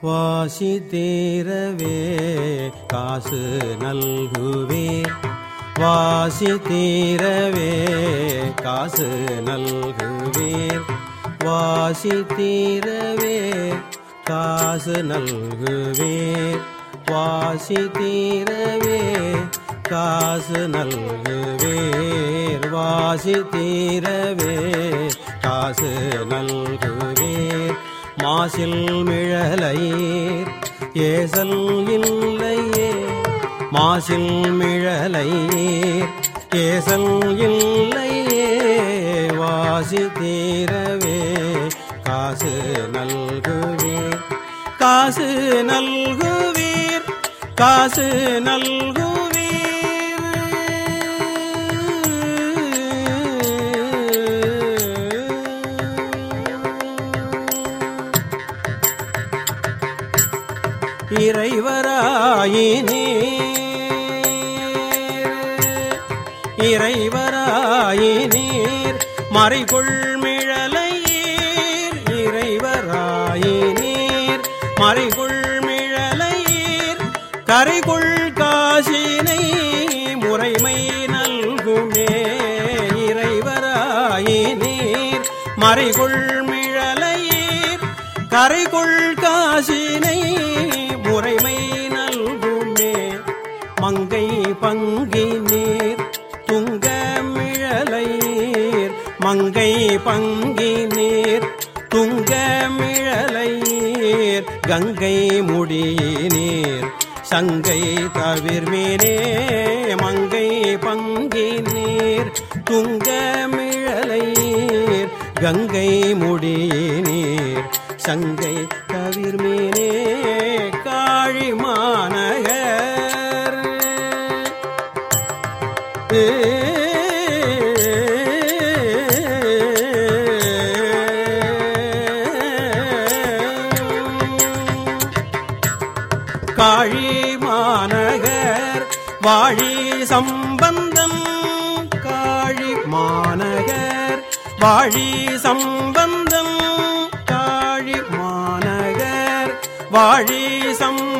வாசி தீரவே காசு நல்குவேர் வாசி தீரவே காசு நல்குவேர் வாசி தீரவே காசு நல்குவேர் வாசி தீரவே காசு நல்குவேர் வாசி தீரவே காசு நல்குவேர் மாசில் மிழலையீர் ஏசல் இல்லையே மாசில் மிழலையீர் ஏசல் இல்லையே வாசி தீரவே காசு நல்குவீர் காசு நல்குவீர் காசு நல்குவீர் இறைவராயினீர் இறைவராயினீர் மறைகொள் மிழலையீர் இறைவராயினீர் மறைகொள் மிழலையீர் கரைகொள் காசினை முறைமை நல்குமே இறைவராயினீர் மறைகொள் மிழலையீர் கரைகொள் காசினை முறைமை நல்குமே மங்கை பங்கினீர் துங்க மிழலையீர் மங்கை பங்கினீர் துங்க மிழலையீர் கங்கை முடியினீர் சங்கை தவிர்மேனே மங்கை பங்கினீர் துங்க மிழலையீர் கங்கை முடியினீர் சங்கை தவிர்மேனே காழி மாநகர் காழி மாநகர் வாழி சம்பந்தம் காழி மாநகர் வாழி சம்பந்தம் காழி மாநகர் வாழி சம்பந்தம்